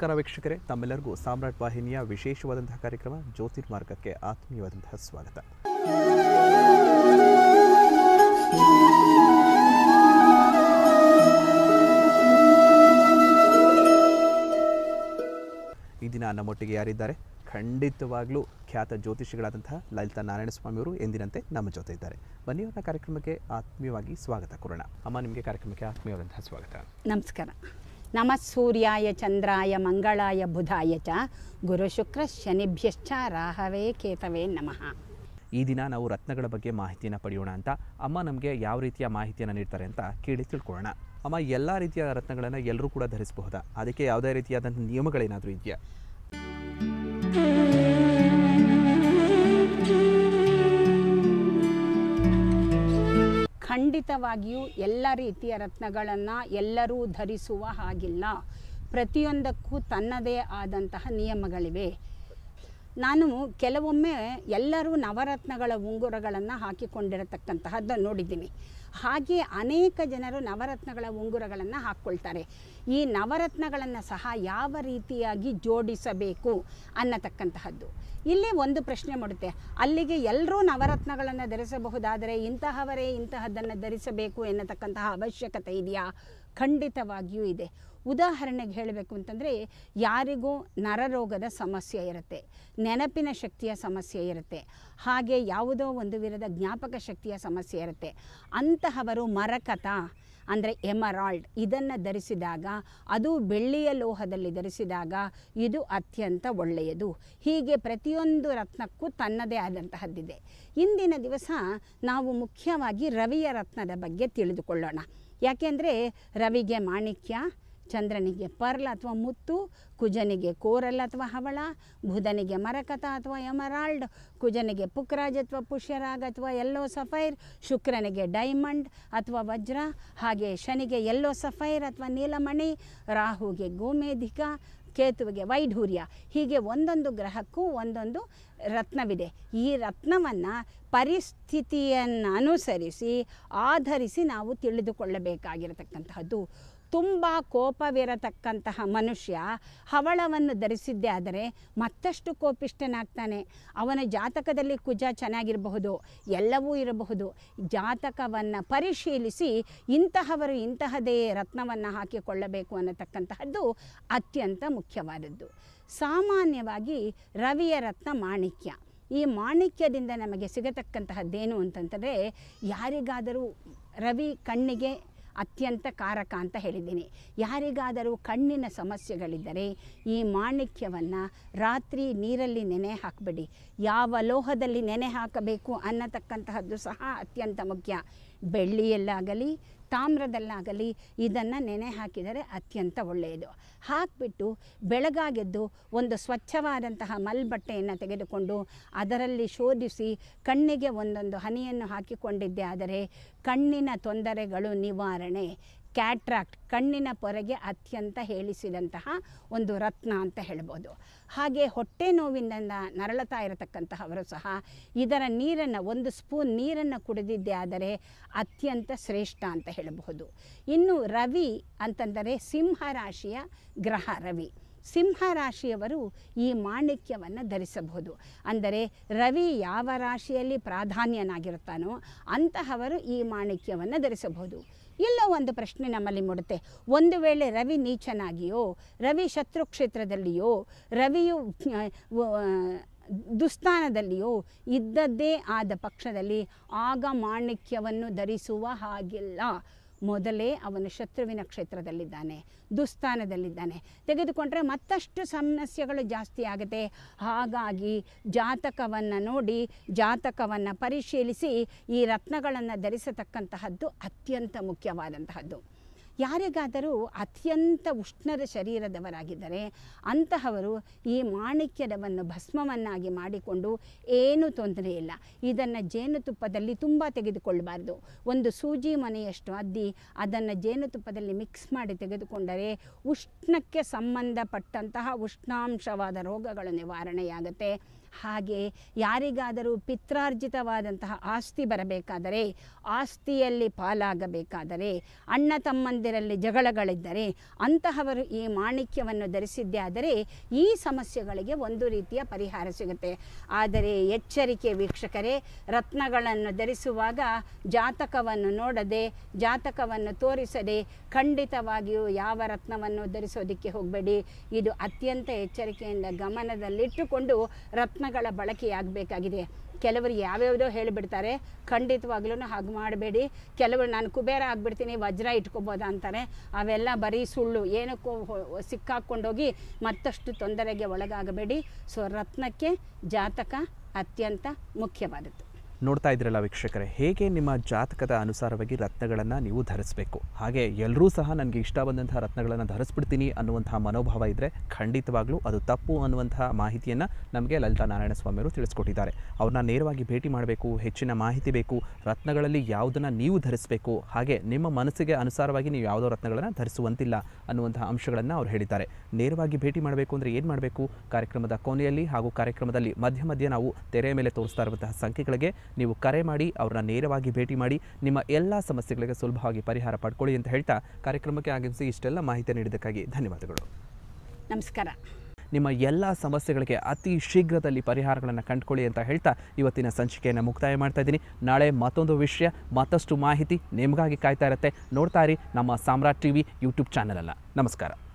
ನಮಸ್ಕಾರ ವೀಕ್ಷಕರೇ ತಮ್ಮೆಲ್ಲರಿಗೂ ಸಾಮ್ರಾಟ್ ವಾಹಿನಿಯ ವಿಶೇಷವಾದಂತಹ ಕಾರ್ಯಕ್ರಮ ಜ್ಯೋತಿರ್ಮಾರ್ಗಕ್ಕೆ ಆತ್ಮೀಯವಾದಂತಹ ಸ್ವಾಗತ ಈ ದಿನ ನಮ್ಮೊಟ್ಟಿಗೆ ಯಾರಿದ್ದಾರೆ ಖಂಡಿತವಾಗ್ಲೂ ಖ್ಯಾತ ಜ್ಯೋತಿಷಿಗಳಾದಂತಹ ಲಲಿತಾ ನಾರಾಯಣ ಸ್ವಾಮಿಯವರು ಎಂದಿನಂತೆ ನಮ್ಮ ಜೊತೆ ಇದ್ದಾರೆ ಬನ್ನಿ ಅವರ ಕಾರ್ಯಕ್ರಮಕ್ಕೆ ಆತ್ಮೀಯವಾಗಿ ಸ್ವಾಗತ ಕೊರೋಣ ಅಮ್ಮ ನಿಮಗೆ ಕಾರ್ಯಕ್ರಮಕ್ಕೆ ಆತ್ಮೀಯವಾದಂತಹ ಸ್ವಾಗತ ನಮಸ್ಕಾರ ನಮಃ ಸೂರ್ಯಾಯ ಚಂದ್ರಾಯ ಮಂಗಳಾಯ ಬುಧಾಯ ಚ ಗುರು ಶುಕ್ರ ಶನಿಭ್ಯಶ್ಚ ರಾಹವೇ ಕೇತವೇ ನಮಃ ಈ ದಿನ ನಾವು ರತ್ನಗಳ ಬಗ್ಗೆ ಮಾಹಿತಿಯನ್ನು ಪಡೆಯೋಣ ಅಂತ ಅಮ್ಮ ನಮಗೆ ಯಾವ ರೀತಿಯ ಮಾಹಿತಿಯನ್ನು ನೀಡ್ತಾರೆ ಅಂತ ಕೇಳಿ ತಿಳ್ಕೊಳ್ಳೋಣ ಅಮ್ಮ ಎಲ್ಲ ರೀತಿಯ ರತ್ನಗಳನ್ನು ಎಲ್ಲರೂ ಕೂಡ ಧರಿಸಬಹುದಾ ಅದಕ್ಕೆ ಯಾವುದೇ ರೀತಿಯಾದಂಥ ನಿಯಮಗಳೇನಾದರೂ ಇದೆಯಾ ಖಂಡಿತವಾಗಿಯೂ ಎಲ್ಲ ರೀತಿಯ ರತ್ನಗಳನ್ನು ಎಲ್ಲರೂ ಧರಿಸುವ ಹಾಗಿಲ್ಲ ಪ್ರತಿಯೊಂದಕ್ಕೂ ತನ್ನದೇ ಆದಂತಹ ನಿಯಮಗಳಿವೆ ನಾನು ಕೆಲವೊಮ್ಮೆ ಎಲ್ಲರೂ ನವರತ್ನಗಳ ಉಂಗುರಗಳನ್ನು ಹಾಕಿಕೊಂಡಿರತಕ್ಕಂತಹದ್ದು ನೋಡಿದ್ದೀನಿ ಹಾಗೆ ಅನೇಕ ಜನರು ನವರತ್ನಗಳ ಉಂಗುರಗಳನ್ನು ಹಾಕ್ಕೊಳ್ತಾರೆ ಈ ನವರತ್ನಗಳನ್ನು ಸಹ ಯಾವ ರೀತಿಯಾಗಿ ಜೋಡಿಸಬೇಕು ಅನ್ನತಕ್ಕಂತಹದ್ದು ಇಲ್ಲಿ ಒಂದು ಪ್ರಶ್ನೆ ಮಾಡುತ್ತೆ ಅಲ್ಲಿಗೆ ಎಲ್ಲರೂ ನವರತ್ನಗಳನ್ನು ಧರಿಸಬಹುದಾದರೆ ಇಂತಹವರೇ ಇಂತಹದ್ದನ್ನು ಧರಿಸಬೇಕು ಎನ್ನತಕ್ಕಂತಹ ಅವಶ್ಯಕತೆ ಇದೆಯಾ ಖಂಡಿತವಾಗಿಯೂ ಇದೆ ಉದಾಹರಣೆಗೆ ಹೇಳಬೇಕು ಅಂತಂದರೆ ಯಾರಿಗೂ ನರರೋಗದ ಸಮಸ್ಯೆ ಇರುತ್ತೆ ನೆನಪಿನ ಶಕ್ತಿಯ ಸಮಸ್ಯೆ ಇರುತ್ತೆ ಹಾಗೆ ಯಾವುದೋ ಒಂದು ವಿಧದ ಜ್ಞಾಪಕ ಶಕ್ತಿಯ ಸಮಸ್ಯೆ ಇರುತ್ತೆ ಅಂತಹವರು ಮರಕತ ಅಂದರೆ ಎಮರಾಲ್ಡ್ ಇದನ್ನು ಧರಿಸಿದಾಗ ಅದು ಬೆಳ್ಳಿಯ ಲೋಹದಲ್ಲಿ ಧರಿಸಿದಾಗ ಇದು ಅತ್ಯಂತ ಒಳ್ಳೆಯದು ಹೀಗೆ ಪ್ರತಿಯೊಂದು ರತ್ನಕ್ಕೂ ತನ್ನದೇ ಆದಂತಹದ್ದಿದೆ ಇಂದಿನ ದಿವಸ ನಾವು ಮುಖ್ಯವಾಗಿ ರವಿಯ ರತ್ನದ ಬಗ್ಗೆ ತಿಳಿದುಕೊಳ್ಳೋಣ ಯಾಕೆಂದರೆ ರವಿಗೆ ಮಾಣಿಕ್ಯ ಚಂದ್ರನಿಗೆ ಪರ್ಲ್ ಅಥವಾ ಮುತ್ತು ಕುಜನಿಗೆ ಕೋರಲ್ ಅಥವಾ ಹವಳ ಬುಧನಿಗೆ ಮರಕತ ಅಥವಾ ಎಮರಾಲ್ಡ್ ಕುಜನಿಗೆ ಪುಕ್ರಾಜ್ ಅಥವಾ ಪುಷ್ಯರಾಗ್ ಅಥವಾ ಯೆಲ್ಲೋ ಸಫೈರ್ ಶುಕ್ರನಿಗೆ ಡೈಮಂಡ್ ಅಥವಾ ವಜ್ರ ಹಾಗೆ ಶನಿಗೆ ಯೆಲ್ಲೋ ಸಫೈರ್ ಅಥವಾ ನೀಲಮಣಿ ರಾಹುಗೆ ಗೋಮೇಧಿಕ ಕೇತುವಿಗೆ ವೈಢೂರ್ಯ ಹೀಗೆ ಒಂದೊಂದು ಗ್ರಹಕ್ಕೂ ಒಂದೊಂದು ರತ್ನವಿದೆ ಈ ರತ್ನವನ್ನು ಪರಿಸ್ಥಿತಿಯನ್ನು ಅನುಸರಿಸಿ ಆಧರಿಸಿ ನಾವು ತಿಳಿದುಕೊಳ್ಳಬೇಕಾಗಿರತಕ್ಕಂತಹದ್ದು ತುಂಬ ಕೋಪವಿರತಕ್ಕಂತಹ ಮನುಷ್ಯ ಹವಳವನ್ನು ಧರಿಸಿದ್ದೇ ಆದರೆ ಮತ್ತಷ್ಟು ಕೋಪಿಷ್ಟನಾಗ್ತಾನೆ ಅವನ ಜಾತಕದಲ್ಲಿ ಕುಜ ಚೆನ್ನಾಗಿರಬಹುದು ಎಲ್ಲವೂ ಇರಬಹುದು ಜಾತಕವನ್ನು ಪರಿಶೀಲಿಸಿ ಇಂತಹವರು ಇಂತಹದೇ ರತ್ನವನ್ನು ಹಾಕಿಕೊಳ್ಳಬೇಕು ಅನ್ನತಕ್ಕಂತಹದ್ದು ಅತ್ಯಂತ ಮುಖ್ಯವಾದದ್ದು ಸಾಮಾನ್ಯವಾಗಿ ರವಿಯ ರತ್ನ ಮಾಣಿಕ್ಯ ಈ ಮಾಣಿಕ್ಯದಿಂದ ನಮಗೆ ಸಿಗತಕ್ಕಂತಹದ್ದೇನು ಅಂತಂತಂದರೆ ಯಾರಿಗಾದರೂ ರವಿ ಕಣ್ಣಿಗೆ ಅತ್ಯಂತ ಕಾರಕ ಅಂತ ಹೇಳಿದ್ದೀನಿ ಯಾರಿಗಾದರೂ ಕಣ್ಣಿನ ಸಮಸ್ಯೆಗಳಿದ್ದರೆ ಈ ಮಾಣಿಕ್ಯವನ್ನು ರಾತ್ರಿ ನೀರಲ್ಲಿ ನೆನೆ ಹಾಕಬೇಡಿ ಯಾವ ಲೋಹದಲ್ಲಿ ನೆನೆ ಹಾಕಬೇಕು ಅನ್ನತಕ್ಕಂತಹದ್ದು ಸಹ ಅತ್ಯಂತ ಮುಖ್ಯ ಬೆಳ್ಳಿಯಲ್ಲಾಗಲಿ ತಾಮ್ರದಲ್ಲಾಗಲಿ ಇದನ್ನು ನೆನೆ ಹಾಕಿದರೆ ಅತ್ಯಂತ ಒಳ್ಳೆಯದು ಹಾಕಿಬಿಟ್ಟು ಬೆಳಗಾಗೆದ್ದು ಒಂದು ಸ್ವಚ್ಛವಾದಂತಹ ಮಲ್ಬಟ್ಟೆಯನ್ನು ತೆಗೆದುಕೊಂಡು ಅದರಲ್ಲಿ ಶೋಧಿಸಿ ಕಣ್ಣಿಗೆ ಒಂದೊಂದು ಹನಿಯನ್ನು ಹಾಕಿಕೊಂಡಿದ್ದೆ ಆದರೆ ಕಣ್ಣಿನ ತೊಂದರೆಗಳು ನಿವಾರಣೆ ಕ್ಯಾಟ್ರಾಕ್ಟ್ ಕಣ್ಣಿನ ಪೊರೆಗೆ ಅತ್ಯಂತ ಹೇಳಿಸಿದಂತಹ ಒಂದು ರತ್ನ ಅಂತ ಹೇಳ್ಬೋದು ಹಾಗೆ ಹೊಟ್ಟೆ ನೋವಿನಿಂದ ನರಳತಾ ಇರತಕ್ಕಂತಹವರು ಸಹ ಇದರ ನೀರನ್ನು ಒಂದು ಸ್ಪೂನ್ ನೀರನ್ನು ಕುಡಿದಿದ್ದೇ ಆದರೆ ಅತ್ಯಂತ ಶ್ರೇಷ್ಠ ಅಂತ ಹೇಳಬಹುದು ಇನ್ನು ರವಿ ಅಂತಂದರೆ ಸಿಂಹ ರಾಶಿಯ ಗ್ರಹ ರವಿ ಸಿಂಹ ರಾಶಿಯವರು ಈ ಮಾಣಿಕ್ಯವನ್ನು ಧರಿಸಬಹುದು ಅಂದರೆ ರವಿ ಯಾವ ರಾಶಿಯಲ್ಲಿ ಪ್ರಾಧಾನ್ಯನಾಗಿರುತ್ತಾನೋ ಅಂತಹವರು ಈ ಮಾಣಿಕ್ಯವನ್ನು ಧರಿಸಬಹುದು ಇಲ್ಲೋ ಒಂದು ಪ್ರಶ್ನೆ ನಮ್ಮಲ್ಲಿ ಮೂಡುತ್ತೆ ಒಂದು ವೇಳೆ ರವಿ ನೀಚನಾಗಿಯೋ ರವಿ ಶತ್ರು ಕ್ಷೇತ್ರದಲ್ಲಿಯೋ ರವಿಯು ಆ, ವ- ದುಸ್ಥಾನದಲ್ಲಿಯೋ ಇದ್ದದ್ದೇ ಆದ ಪಕ್ಷದಲ್ಲಿ ಆಗ ಮಾಣಿಕ್ಯವನ್ನು ಧರಿಸುವ ಹಾಗಿಲ್ಲ ಮೊದಲೇ ಅವನು ಶತ್ರುವಿನ ಕ್ಷೇತ್ರದಲ್ಲಿದ್ದಾನೆ ದುಸ್ಥಾನದಲ್ಲಿದ್ದಾನೆ ತೆಗೆದುಕೊಂಡ್ರೆ ಮತ್ತಷ್ಟು ಸಮಸ್ಯೆಗಳು ಜಾಸ್ತಿ ಆಗುತ್ತೆ ಹಾಗಾಗಿ ಜಾತಕವನ್ನು ನೋಡಿ ಜಾತಕವನ್ನು ಪರಿಶೀಲಿಸಿ ಈ ರತ್ನಗಳನ್ನು ಧರಿಸತಕ್ಕಂತಹದ್ದು ಅತ್ಯಂತ ಮುಖ್ಯವಾದಂತಹದ್ದು ಯಾರಿಗಾದರೂ ಅತ್ಯಂತ ಉಷ್ಣದ ಶರೀರದವರಾಗಿದ್ದರೆ ಅಂತಹವರು ಈ ಮಾಣಿಕ್ಯದವನ್ನು ಭಸ್ಮವನ್ನಾಗಿ ಮಾಡಿಕೊಂಡು ಏನೂ ತೊಂದರೆ ಇಲ್ಲ ಇದನ್ನು ಜೇನುತುಪ್ಪದಲ್ಲಿ ತುಂಬ ತೆಗೆದುಕೊಳ್ಳಬಾರ್ದು ಒಂದು ಸೂಜಿ ಮನೆಯಷ್ಟು ಅದ್ದಿ ಅದನ್ನು ಜೇನುತುಪ್ಪದಲ್ಲಿ ಮಿಕ್ಸ್ ಮಾಡಿ ತೆಗೆದುಕೊಂಡರೆ ಉಷ್ಣಕ್ಕೆ ಸಂಬಂಧಪಟ್ಟಂತಹ ಉಷ್ಣಾಂಶವಾದ ರೋಗಗಳು ನಿವಾರಣೆಯಾಗುತ್ತೆ ಹಾಗೆ ಯಾರಿಗಾದರೂ ಪಿತ್ರಾರ್ಜಿತವಾದಂತಹ ಆಸ್ತಿ ಬರಬೇಕಾದರೆ ಆಸ್ತಿಯಲ್ಲಿ ಪಾಲಾಗಬೇಕಾದರೆ ಅಣ್ಣ ತಮ್ಮಂದಿರಲ್ಲಿ ಜಗಳಗಳಿದ್ದರೆ ಅಂತಹವರು ಈ ಮಾಣಿಕ್ಯವನ್ನು ಧರಿಸಿದ್ದೇ ಆದರೆ ಈ ಸಮಸ್ಯೆಗಳಿಗೆ ಒಂದು ರೀತಿಯ ಪರಿಹಾರ ಸಿಗುತ್ತೆ ಆದರೆ ಎಚ್ಚರಿಕೆ ವೀಕ್ಷಕರೇ ರತ್ನಗಳನ್ನು ಧರಿಸುವಾಗ ಜಾತಕವನ್ನು ನೋಡದೆ ಜಾತಕವನ್ನು ತೋರಿಸದೆ ಖಂಡಿತವಾಗಿಯೂ ಯಾವ ರತ್ನವನ್ನು ಧರಿಸೋದಕ್ಕೆ ಹೋಗಬೇಡಿ ಇದು ಅತ್ಯಂತ ಎಚ್ಚರಿಕೆಯಿಂದ ಗಮನದಲ್ಲಿಟ್ಟುಕೊಂಡು ರತ್ನಗಳ ಬಳಕೆಯಾಗಬೇಕಾಗಿದೆ ಕೆಲವರು ಯಾವ್ಯಾವುದೋ ಹೇಳಿಬಿಡ್ತಾರೆ ಖಂಡಿತವಾಗ್ಲೂ ಹಾಗೆ ಮಾಡಬೇಡಿ ಕೆಲವರು ನಾನು ಕುಬೇರ ಆಗಿಬಿಡ್ತೀನಿ ವಜ್ರ ಇಟ್ಕೋಬೋದಾ ಅಂತಾರೆ ಅವೆಲ್ಲ ಬರೀ ಸುಳ್ಳು ಏನಕ್ಕೂ ಹೊ- ಸಿಕ್ಕಾಕ್ಕೊಂಡೋಗಿ ಮತ್ತಷ್ಟು ತೊಂದರೆಗೆ ಒಳಗಾಗಬೇಡಿ ಸೊ ರತ್ನಕ್ಕೆ ಜಾತಕ ಅತ್ಯಂತ ಮುಖ್ಯವಾದದ್ದು ನೋಡ್ತಾ ಇದ್ರಲ್ಲ ವೀಕ್ಷಕರೇ ಹೇಗೆ ನಿಮ್ಮ ಜಾತಕದ ಅನುಸಾರವಾಗಿ ರತ್ನಗಳನ್ನು ನೀವು ಧರಿಸಬೇಕು ಹಾಗೆ ಎಲ್ಲರೂ ಸಹ ನನಗೆ ಇಷ್ಟ ಬಂದಂತಹ ರತ್ನಗಳನ್ನು ಧರಿಸ್ಬಿಡ್ತೀನಿ ಅನ್ನುವಂತಹ ಮನೋಭಾವ ಇದ್ದರೆ ಖಂಡಿತವಾಗ್ಲೂ ಅದು ತಪ್ಪು ಅನ್ನುವಂತಹ ಮಾಹಿತಿಯನ್ನು ನಮಗೆ ಲಲಿತಾ ನಾರಾಯಣ ಸ್ವಾಮಿಯವರು ತಿಳಿಸ್ಕೊಟ್ಟಿದ್ದಾರೆ ಅವ್ರನ್ನ ನೇರವಾಗಿ ಭೇಟಿ ಮಾಡಬೇಕು ಹೆಚ್ಚಿನ ಮಾಹಿತಿ ಬೇಕು ರತ್ನಗಳಲ್ಲಿ ಯಾವುದನ್ನು ನೀವು ಧರಿಸಬೇಕು ಹಾಗೆ ನಿಮ್ಮ ಮನಸ್ಸಿಗೆ ಅನುಸಾರವಾಗಿ ನೀವು ಯಾವುದೋ ರತ್ನಗಳನ್ನು ಧರಿಸುವಂತಿಲ್ಲ ಅನ್ನುವಂತಹ ಅಂಶಗಳನ್ನು ಅವ್ರು ಹೇಳಿದ್ದಾರೆ ನೇರವಾಗಿ ಭೇಟಿ ಮಾಡಬೇಕು ಅಂದರೆ ಏನು ಮಾಡಬೇಕು ಕಾರ್ಯಕ್ರಮದ ಕೊನೆಯಲ್ಲಿ ಹಾಗೂ ಕಾರ್ಯಕ್ರಮದಲ್ಲಿ ಮಧ್ಯ ಮಧ್ಯೆ ನಾವು ತೆರೆಯ ಮೇಲೆ ತೋರಿಸ್ತಾ ಇರುವಂತಹ ಸಂಖ್ಯೆಗಳಿಗೆ ನೀವು ಕರೆ ಮಾಡಿ ಅವ್ರನ್ನ ನೇರವಾಗಿ ಭೇಟಿ ಮಾಡಿ ನಿಮ್ಮ ಎಲ್ಲ ಸಮಸ್ಯೆಗಳಿಗೆ ಸುಲಭವಾಗಿ ಪರಿಹಾರ ಪಡ್ಕೊಳ್ಳಿ ಅಂತ ಹೇಳ್ತಾ ಕಾರ್ಯಕ್ರಮಕ್ಕೆ ಆಗಮಿಸಿ ಇಷ್ಟೆಲ್ಲ ಮಾಹಿತಿ ನೀಡಿದ್ದಕ್ಕಾಗಿ ಧನ್ಯವಾದಗಳು ನಮಸ್ಕಾರ ನಿಮ್ಮ ಎಲ್ಲ ಸಮಸ್ಯೆಗಳಿಗೆ ಅತಿ ಶೀಘ್ರದಲ್ಲಿ ಪರಿಹಾರಗಳನ್ನು ಕಂಡುಕೊಳ್ಳಿ ಅಂತ ಹೇಳ್ತಾ ಇವತ್ತಿನ ಸಂಚಿಕೆಯನ್ನು ಮುಕ್ತಾಯ ಮಾಡ್ತಾ ಇದ್ದೀನಿ ನಾಳೆ ಮತ್ತೊಂದು ವಿಷಯ ಮತ್ತಷ್ಟು ಮಾಹಿತಿ ನಿಮಗಾಗಿ ಕಾಯ್ತಾ ಇರುತ್ತೆ ನೋಡ್ತಾ ಇರಿ ನಮ್ಮ ಸಾಮ್ರಾಟ್ ಟಿ ವಿ ಯೂಟ್ಯೂಬ್ ಚಾನಲನ್ನು ನಮಸ್ಕಾರ